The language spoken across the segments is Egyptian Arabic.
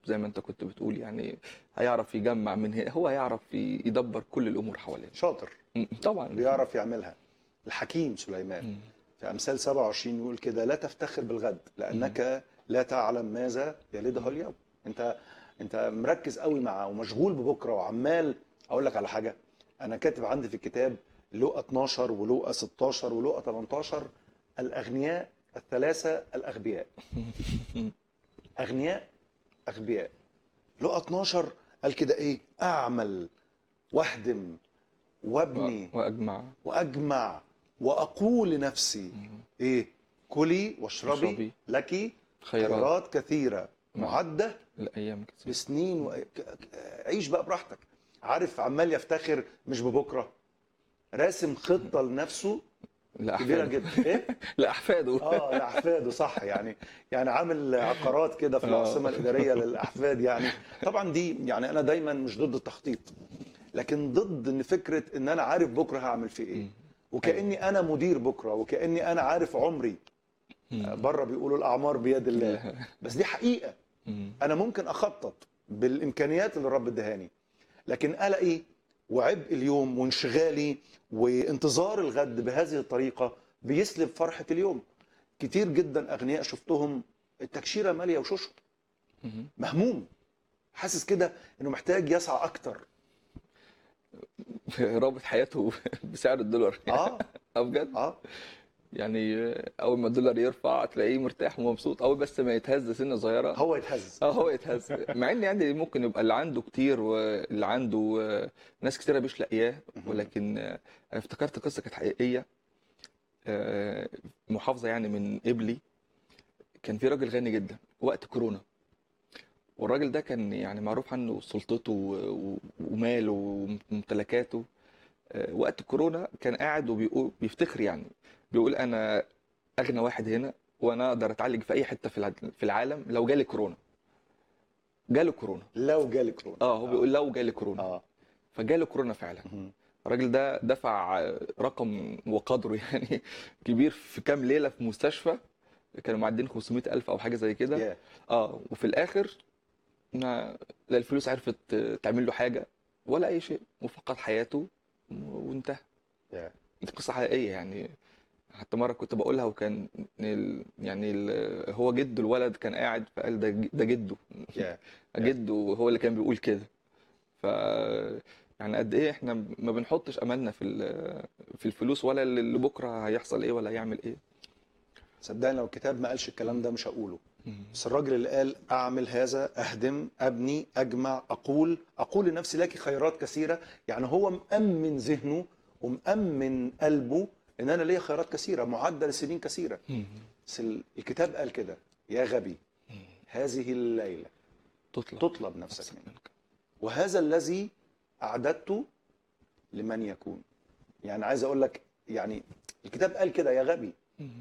زي ما انت كنت بتقول يعني هيعرف يجمع من هنا هو هيعرف ي- يدبر كل الامور حواليه شاطر م- طبعا بيعرف يعملها الحكيم سليمان م. في امثال 27 يقول كده لا تفتخر بالغد لانك لا تعلم ماذا يلده اليوم انت انت مركز قوي مع ومشغول ببكره وعمال اقول لك على حاجه انا كاتب عندي في الكتاب لقى 12 ولقى 16 ولقى 18 الاغنياء الثلاثه الاغبياء اغنياء اغبياء لقى 12 قال كده ايه اعمل واهدم وابني و- واجمع واجمع واقول لنفسي ايه كلي واشربي واشربي. لك خيرات خيرات كثيره نعم. معده الايام كتير بسنين و... ك- ك- عيش بقى براحتك عارف عمال يفتخر مش ببكره راسم خطه لنفسه كبيره لاحفاده جدا ايه لاحفاده اه لاحفاده صح يعني يعني عامل عقارات كده في آه. العاصمه الاداريه للاحفاد يعني طبعا دي يعني انا دايما مش ضد التخطيط لكن ضد ان فكره ان انا عارف بكره هعمل فيه ايه مم. وكاني انا مدير بكره وكاني انا عارف عمري مم. بره بيقولوا الاعمار بيد الله بس دي حقيقه مم. انا ممكن اخطط بالامكانيات اللي الرب ادهاني لكن قلقي وعبء اليوم وانشغالي وانتظار الغد بهذه الطريقه بيسلب فرحه اليوم كتير جدا اغنياء شفتهم التكشيره ماليه وشوشهم مم. مهموم حاسس كده انه محتاج يسعى اكتر رابط حياته بسعر الدولار اه اه بجد اه يعني اول ما الدولار يرفع تلاقيه مرتاح ومبسوط اول بس ما يتهز سنه صغيره هو يتهز اه هو يتهز مع ان يعني ممكن يبقى اللي عنده كتير واللي عنده آه، ناس كتيره مش لاقياه ولكن آه، انا افتكرت قصه كانت حقيقيه آه، محافظه يعني من قبلي كان في راجل غني جدا وقت كورونا والراجل ده كان يعني معروف عنه سلطته و- و- وماله وممتلكاته آه، وقت كورونا كان قاعد وبيقول بيفتخر يعني بيقول انا اغنى واحد هنا وانا اقدر اتعالج في اي حته في الع- في العالم لو جالي كورونا جاله كورونا لو جالي كورونا اه هو بيقول لو جالي كورونا اه فجاله كورونا فعلا مهم. الراجل ده دفع رقم وقدره يعني كبير في كام ليله في مستشفى كانوا معدين 500 الف او حاجه زي كده يا. اه وفي الاخر ما لا الفلوس عرفت تعمل له حاجه ولا اي شيء وفقد حياته وانتهى يا. دي قصه حقيقيه يعني حتى مره كنت بقولها وكان ال... يعني ال... هو جده الولد كان قاعد فقال ده ده جده يا. جده هو اللي كان بيقول كده ف يعني قد ايه احنا ما بنحطش املنا في ال- في الفلوس ولا اللي بكره هيحصل ايه ولا هيعمل ايه صدقني لو الكتاب ما قالش الكلام ده مش هقوله بس الراجل اللي قال اعمل هذا اهدم ابني اجمع اقول اقول لنفسي لك خيرات كثيره يعني هو مأمن ذهنه ومأمن قلبه ان انا ليا خيرات كثيره معدة لسنين كثيره بس ال- الكتاب قال كده يا غبي هذه الليله تطلب تطلب نفسك منك وهذا الذي اعددته لمن يكون يعني عايز اقول لك يعني الكتاب قال كده يا غبي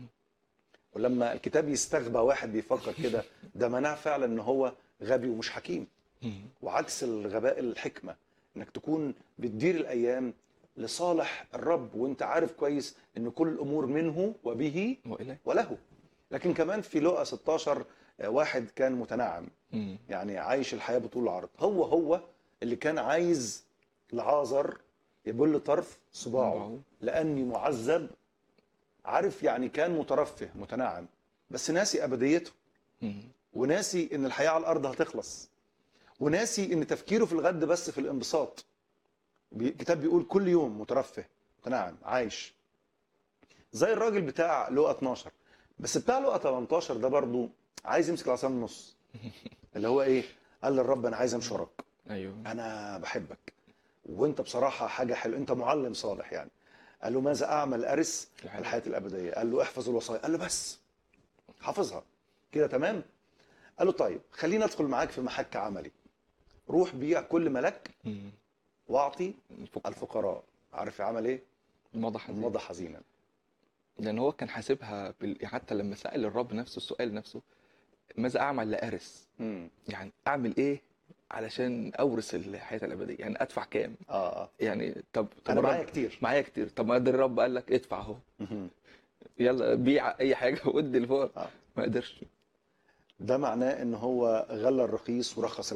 ولما الكتاب يستغبى واحد بيفكر كده ده معناه فعلا ان هو غبي ومش حكيم وعكس الغباء الحكمه انك تكون بتدير الايام لصالح الرب وانت عارف كويس ان كل الامور منه وبه واليه وله لكن كمان في لقا 16 آه، واحد كان متنعم يعني عايش الحياه بطول العرض هو هو اللي كان عايز لعازر يبل طرف صباعه صباعه. لاني معذب عارف يعني كان مترفه متنعم بس ناسي ابديته وناسي ان الحياه على الارض هتخلص وناسي ان تفكيره في الغد بس في الانبساط بي- الكتاب بيقول كل يوم مترفه متنعم عايش زي الراجل بتاع لقا 12 بس بتاع لقا 18 ده برضو عايز يمسك العصا من النص اللي هو ايه قال للرب انا عايز امشي وراك ايوه انا بحبك وانت بصراحه حاجه حلوه انت معلم صالح يعني قال له ماذا اعمل ارث الحياة. الحياه الابديه قال له احفظ الوصايا قال له بس حافظها كده تمام قال له طيب خليني ادخل معاك في محك عملي روح بيع كل ملك مم. واعطي الفقراء. الفقراء عارف عمل ايه الموضوع حزين مضى حزينا لان هو كان حاسبها بال... حتى لما سال الرب نفسه السؤال نفسه ماذا اعمل لارث امم يعني اعمل ايه علشان اورث الحياه الابديه يعني ادفع كام اه اه يعني طب طب انا الرب- معايا كتير معايا كتير طب ما قدر الرب قال لك ادفع اهو مهم. يلا بيع اي حاجه وادي لفوق آه. ما قدرش ده معناه ان هو غلى الرخيص ورخص